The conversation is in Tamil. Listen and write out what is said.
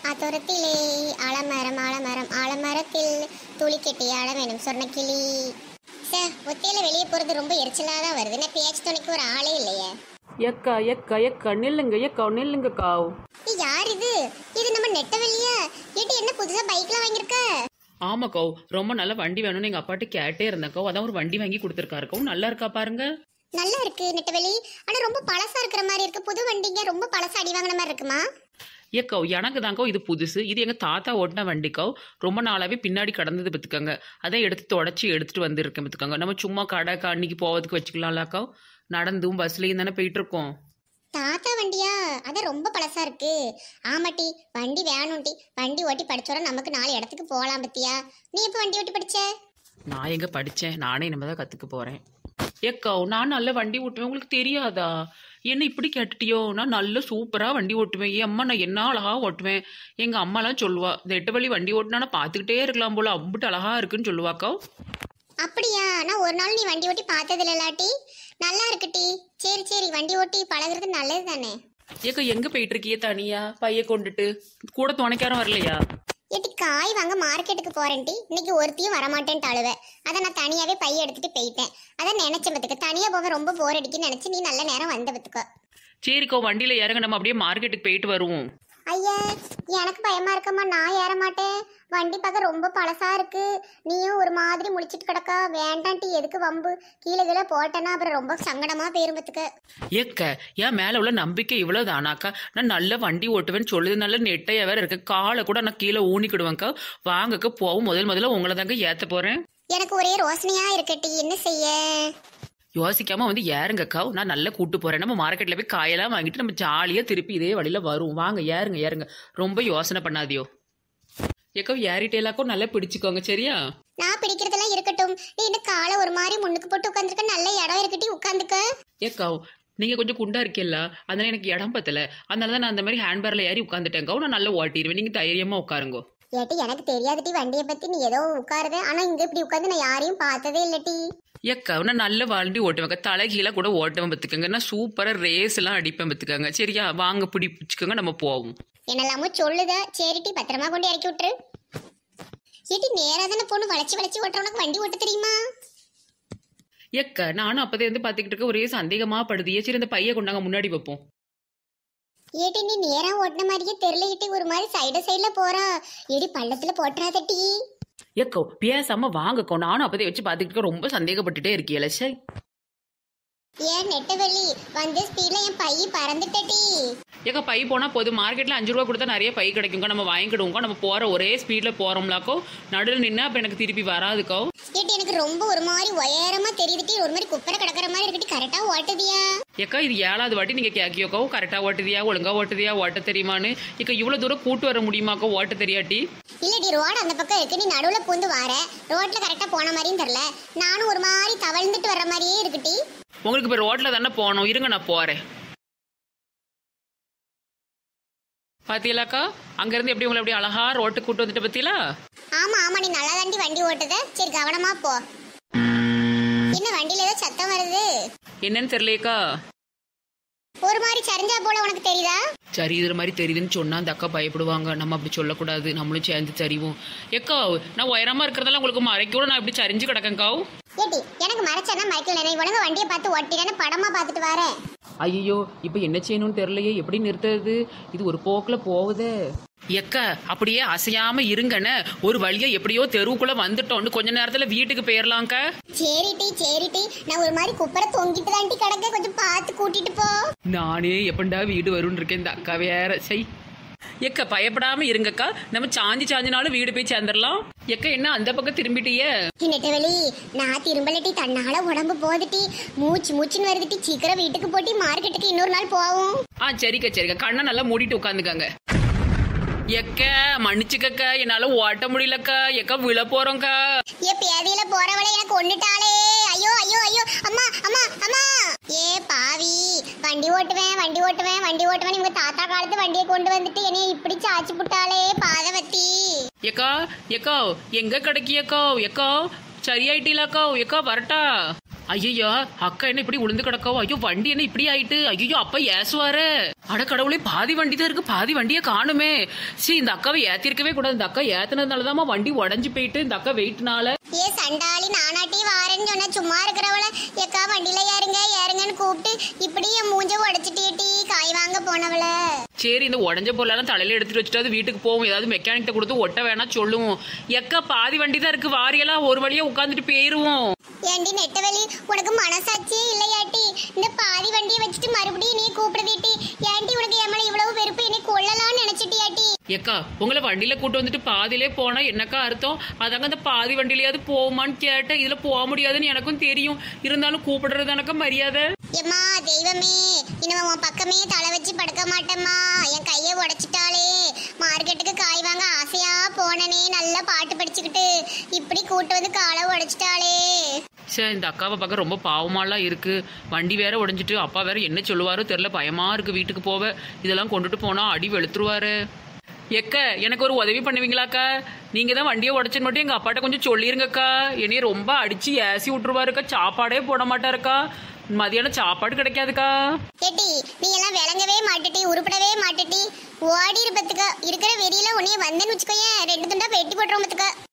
அத்துரத்திலே ஆலமரம் ஆலமரம் ஆலமரத்தில் துளி கெட்டி ஆட வேணும் சொன்ன கிளி சார் ஒத்தையில வெளியே போறது ரொம்ப எரிச்சலாக தான் வருது நான் பேச்சு துணைக்கு ஒரு ஆளே இல்லையே எக்கா எக்கா எக்கா நில்லுங்க எக்கா நில்லுங்க காவ் ஏய், யார் இது இது நம்ம நெட்ட வெளியா ஏட்டி என்ன புதுசா பைக்ல வாங்கியிருக்க ஆமா கௌ ரொம்ப நல்ல வண்டி வேணும்னு எங்க அப்பாட்ட கேட்டே இருந்தேன் கௌ அதான் ஒரு வண்டி வாங்கி கொடுத்துருக்காரு கௌ நல்லா இருக்கா பாருங்க நல்லா இருக்கு நெட்டவெளி ஆனா ரொம்ப பழசா இருக்கிற மாதிரி இருக்கு புது வண்டிங்க ரொம்ப பழசா அடி வாங்கின மாதிரி இருக்குமா ஏக்கோ எனக்கு தாங்கோ இது புதுசு இது எங்க தாத்தா ஓட்டின வண்டிக்கோ ரொம்ப நாளாவே பின்னாடி கடந்தது பத்துக்கங்க அதான் எடுத்து தொடச்சி எடுத்துட்டு வந்திருக்கேன் பத்துக்கங்க நம்ம சும்மா கடை அன்னைக்கு போவதுக்கு வச்சுக்கலாம்லாக்கோ நடந்தும் பஸ்லயும் தானே போயிட்டு இருக்கோம் தாத்தா வண்டியா அது ரொம்ப பழசா இருக்கு ஆமாட்டி வண்டி வேணும்டி வண்டி ஓட்டி படிச்சோட நமக்கு நாலு இடத்துக்கு போகலாம் பத்தியா நீ எப்ப வண்டி ஓட்டி படிச்ச நான் எங்க படிச்சேன் நானே இனிமே தான் கத்துக்க போறேன் ஏக்கோ நான் நல்ல வண்டி ஓட்டுவேன் உங்களுக்கு தெரியாதா என்ன இப்படி கேட்டுட்டியோ நான் நல்ல சூப்பரா வண்டி ஓட்டுவேன் என் அம்மா நான் என்ன அழகா ஓட்டுவேன் எங்க அம்மாலாம் சொல்லுவா இந்த எட்டு வழி வண்டி ஓட்டினா நான் பார்த்துக்கிட்டே இருக்கலாம் போல அம்பிட்டு அழகா இருக்குன்னு சொல்லுவாக்கோ அப்படியா நான் ஒரு நாள் நீ வண்டி ஓட்டி பார்த்தது இல்லாட்டி நல்லா இருக்குட்டி சரி சரி வண்டி ஓட்டி பழகுறது நல்லது தானே ஏக்கா எங்க போயிட்டு இருக்கிய தனியா பைய கொண்டுட்டு கூட துணைக்காரம் வரலையா ஏட்டி காய் வாங்க மார்க்கெட்டுக்கு போறேன்டி இன்னைக்கு ஒருத்தியும் வரமாட்டேன்ட்டு அழுவ அதை நான் தனியாவே பைய எடுத்துட்டு போயிட்டேன் அதான் நினைச்ச பத்துக்க தனியா போக ரொம்ப போர் அடிக்குன்னு நினைச்சு நீ நல்ல நேரம் வந்த பத்துக்கோ சரிக்கோ வண்டியில இறங்க நம்ம அப்படியே மார்க்கெட்டுக்கு போயிட்டு வருவோம் ஐயா எனக்கு பயமா இருக்கம்மா நான் ஏற மாட்டேன் வண்டி பார்க்க ரொம்ப பழசா இருக்கு நீயும் ஒரு மாதிரி முழிச்சிட்டு கிடக்கா வேண்டான்ட்டி எதுக்கு வம்பு கீழே கீழே போட்டேன்னா அப்புறம் ரொம்ப சங்கடமா பேரும்பத்துக்கு ஏக்க என் மேல உள்ள நம்பிக்கை இவ்வளவு தானாக்கா நான் நல்ல வண்டி ஓட்டுவேன்னு சொல்லுது நல்ல நெட்டையா வேற இருக்கு காலை கூட நான் கீழே ஊனிக்கிடுவேங்க்கா வாங்கக்க போவும் முதல் முதல்ல உங்களை தாங்க ஏத்த போறேன் எனக்கு ஒரே ரோசனையா இருக்கட்டி என்ன செய்ய யோசிக்காம வந்து ஏறுங்கக்கா நான் நல்லா கூட்டு போறேன் நம்ம மார்க்கெட்ல போய் காயெல்லாம் வாங்கிட்டு நம்ம ஜாலியா திருப்பி இதே வழியில வரும் வாங்க ஏறுங்க ஏறுங்க ரொம்ப யோசனை பண்ணாதியோ ஏக்கா ஏறிட்டேலாக்கோ நல்லா பிடிச்சுக்கோங்க சரியா நான் பிடிக்கிறதெல்லாம் இருக்கட்டும் நீ இந்த காலை ஒரு மாதிரி முன்னுக்கு போட்டு உட்காந்துருக்க நல்ல இடம் இருக்கட்டி உட்காந்துக்க ஏக்கா நீங்க கொஞ்சம் குண்டா இருக்கீல்ல அதனால எனக்கு இடம் பத்தல அதனால தான் நான் அந்த மாதிரி ஹேண்ட்பேர்ல ஏறி உட்காந்துட்டேங்க நான் நல்லா ஓட்டிடுவேன் நீங்க தைரியமா உட்காருங்க ஏட்டி எனக்கு தெரியாதுட்டி வண்டியை பத்தி நீ ஏதோ உட்காருத ஆனா இங்க இப்படி உட்காந்து நான் யாரையும் பார்த்ததே இல்லட்டி ஏக்கா நான் நல்ல வண்டி ஓட்டுவேங்க தலைகீழ கூட ஓட்டுவேன் பத்துக்கங்க நான் சூப்பரா ரேஸ் எல்லாம் அடிப்பேன் பத்துக்கங்க சரியா வாங்க பிடி பிடிச்சுக்கோங்க நம்ம போவோம் என்னெல்லாமோ சொல்லுத சரிட்டி பத்திரமா கொண்டு இறக்கி விட்டுரு ஏட்டி நேரா தானே பொண்ணு வளைச்சு வளைச்சு ஓட்டுற உனக்கு வண்டி ஓட்ட தெரியுமா ஏக்கா நானும் அப்பதே இருந்து பாத்துக்கிட்டு இருக்க ஒரே சந்தேகமா படுது சரி இந்த பைய கொண்டாங்க முன்னாடி வைப்போம் ஏட்டி நீ நேரா ஓட்டின மாதிரியே தெரியல ஏட்டி ஒரு மாதிரி சைடு சைடுல போறா ஏடி பள்ளத்துல போட்டுறாதட்டி ஏக்கோ பேசாம வாங்கக்கோ நானும் அப்பதே வச்சு பாத்துக்கிட்டு இருக்க ரொம்ப சந்தேகப்பட்டுட்டே இருக்கியல சே ஏன் நெட்டவெளி வந்து ஸ்பீட்ல என் பை பறந்துட்டடி ஏக்கா பை போனா போதும் மார்க்கெட்ல அஞ்சு ரூபா கொடுத்தா நிறைய பை கிடைக்குங்க நம்ம வாங்கிடுவோங்க நம்ம போற ஒரே ஸ்பீட்ல போறோம்லாக்கோ நடுவில் நின்னா அப்ப எனக்கு திருப்பி வராதுக்கோ ஏட்டி எனக்கு ரொம்ப ஒரு மாதிரி உயரமா தெரியுதுட்டி ஒரு மாதிரி குப்பரை கிடக்குற மாதிரி இருக்கட்டி கரெக்டா ஓட்டுதியா ஏக்கா இது ஏழாவது வாட்டி நீங்க கேக்கியோக்கோ கரெக்டா ஓட்டுதியா ஒழுங்கா ஓட்டுதியா ஓட்ட தெரியுமான்னு இக்கா இவ்வளவு தூரம் கூட்டு வர முடியுமாக்கோ ஓட்ட தெரியாட்டி இல்லடி ரோடு அந்த பக்கம் இருக்கு நீ நடுவுல பூந்து வார ரோட்ல கரெக்டா போன மாதிரியும் தெரியல நானும் ஒரு மாதிரி தவழ்ந்துட்டு வர்ற மாதிரியே இருக்குட்டி உங்களுக்கு இப்போ ரோட்ல தானே போகணும் இருங்க நான் போறேன் பாத்தீங்களாக்கா அங்கிருந்து எப்படி உங்களை எப்படி அழகா ரோட்டு கூட்டு வந்துட்டு பத்தியலா ஆமா ஆமா நீ நல்லா தாண்டி வண்டி ஓட்டுத சரி கவனமா போ என்ன வண்டியில ஏதோ சத்தம் வருது என்னன்னு தெரியலையேக்கா ஒரு மாதிரி சரிஞ்சா போல உனக்கு தெரியுதா சரி இது மாதிரி தெரியுதுன்னு சொன்னா அந்த அக்கா பயப்படுவாங்க நம்ம அப்படி சொல்லக்கூடாது நம்மளும் சேர்ந்து சரிவோம் ஏக்கா நான் உயரமா இருக்கிறதெல்லாம் உங்களுக்கு மறைக்கூட நான் இப்படி சரிஞ்சு கிடக்கேங்க்கா ஏட்டி எனக்கு மறைச்சனா மைக்கேல் நீ ஒழுங்கா வண்டியை பார்த்து ஓட்டிடானே படமா பார்த்துட்டு வரேன் ஐயோ இப்போ என்ன செய்யணும்னு தெரியலையே எப்படி நிறுத்துறது இது ஒரு போக்கில் போகுதே எக்கா அப்படியே அசையாம இருங்கண்ணே ஒரு வழியா எப்படியோ தெருவுக்குள்ள வந்துட்டோம்னு கொஞ்ச நேரத்துல வீட்டுக்கு போயிடலாம்க்கா சரிட்டி சரிட்டி நான் ஒரு மாதிரி குப்பரை தொங்கிட்டு தாண்டி கிடக்க கொஞ்சம் பார்த்து கூட்டிட்டு போ நானே எப்பண்டா வீடு வரும்னு இருக்கேன் இந்த அக்கா வேற சை எக்க பயப்படாம இருங்கக்கா நம்ம சாஞ்சி சாஞ்சினாலும் வீடு போய் சேர்ந்துடலாம் எக்க என்ன அந்த பக்கம் திரும்பிட்டியே நெட்டவெளி நான் திரும்பலட்டி தன்னால உடம்பு போதுட்டி மூச்சு மூச்சுன்னு வருதுட்டி சீக்கிரம் வீட்டுக்கு போட்டி மார்க்கெட்டுக்கு இன்னொரு நாள் போவோம் ஆ சரிக்கா சரிக்கா கண்ணை நல்லா மூடிட்டு உட்காந்துக்கங்க எக்க மன்னிச்சுக்கக்கா என்னால ஓட்ட முடியலக்கா எக்கா விழ போறோம்க்கா ஏ பேதியில போறவளை எனக்கு கொண்டுட்டாளே ஐயோ ஐயோ ஐயோ அம்மா அம்மா அம்மா ஏ பாவி வண்டி ஓட்டுவேன் வண்டி ஓட்டுவேன் வண்டி ஓட்டுவேன் இவங்க தாத்தா காலத்து வண்டியை கொண்டு வந்துட்டு என்னைய இப்படி சாச்சு புட்டாளே பாதவத்தி எக்கா எக்கா எங்க கிடைக்கியக்கா எக்கா சரியாயிட்டீலாக்கா எக்கா வரட்டா ஐயோ அக்கா என்ன இப்படி உளுந்து கிடக்காவோ ஐயோ வண்டி என்ன இப்படி ஆயிட்டு ஐயோ அப்பா ஏசுவாரு அட கடவுளே பாதி வண்டி தான் இருக்கு பாதி வண்டியை காணுமே சீ இந்த அக்காவை ஏத்திருக்கவே கூடாது இந்த அக்கா ஏத்துனதுனாலதாம்மா வண்டி உடஞ்சு போயிட்டு இந்த அக்கா வெயிட்னால ஏ சண்டாளி நானாட்டி வாரேன்னு சொன்ன சும்மா இருக்கிறவள எக்கா வண்டியில ஏறுங்க ஏறுங்கன்னு கூப்பிட்டு இப்படி என் மூஞ்ச உடைச்சிட்டேட்டி காய் வாங்க போனவள சரி இந்த உடஞ்ச பொருளெல்லாம் தலையில எடுத்துட்டு வச்சுட்டு அது வீட்டுக்கு போவோம் ஏதாவது மெக்கானிக்கிட்ட கொடுத்து ஒட்ட வேணா சொல்லுவோம் எக்கா பாதி வண்டி தான் இருக்கு வாரியெல்லாம் ஒரு வழியா உட்காந்துட்டு போயிருவோம் ஏண்டி நெட்டவெளி உனக்கு மனசாட்சியே இல்லையாட்டி இந்த பாதி வண்டியை வச்சுட்டு மறுபடியும் நீ கூப்பிடுதீட்டி ஏன்டி உனக்கு என் மேல இவ்வளவு வெறுப்பு என்னை கொள்ளலாம்னு நினைச்சிட்டியாட்டி ஏக்கா உங்களை வண்டியில கூட்டு வந்துட்டு பாதியிலே போனா என்னக்கா அர்த்தம் அதாங்க அந்த பாதி வண்டியிலயாவது போகுமான்னு கேட்டேன் இதுல போக முடியாதுன்னு எனக்கும் தெரியும் இருந்தாலும் கூப்பிடுறது எனக்கு மரியாதை எம்மா தெய்வமே இனிமே உன் பக்கமே தலை வச்சு படுக்க மாட்டேம்மா என் கையை உடைச்சிட்டாளே மார்க்கெட்டுக்கு காய் வாங்க ஆசையா போனனே நல்லா பாட்டு படிச்சுக்கிட்டு இப்படி கூட்டு வந்து காலை உடைச்சிட்டாளே சரி இந்த அக்காவை பார்க்க ரொம்ப பாவமாலாம் இருக்கு வண்டி வேற உடைஞ்சிட்டு அப்பா வேற என்ன சொல்லுவாரோ தெரியல பயமா இருக்கு வீட்டுக்கு போக இதெல்லாம் கொண்டுட்டு போனா அடி வெளுத்துருவாரு எக்க எனக்கு ஒரு உதவி பண்ணுவீங்களாக்கா நீங்க தான் வண்டியை உடைச்சுன்னு மட்டும் எங்க அப்பாட்ட கொஞ்சம் சொல்லிருங்கக்கா என்னைய ரொம்ப அடிச்சு ஏசி விட்டுருவாருக்கா சாப்பாடே போட மாட்டாருக்கா மதியானம் சாப்பாடு கிடைக்காதுக்கா ஏட்டி நீ எல்லாம் விளங்கவே மாட்டுட்டி உருப்படவே மாட்டுட்டி ஓடி இருப்பதுக்கு இருக்கிற வெறியில உன்னைய வந்தேன்னு வச்சுக்கோயேன் ரெண்டு துண்டா வெட்டி போட்டுரும் பத்துக்க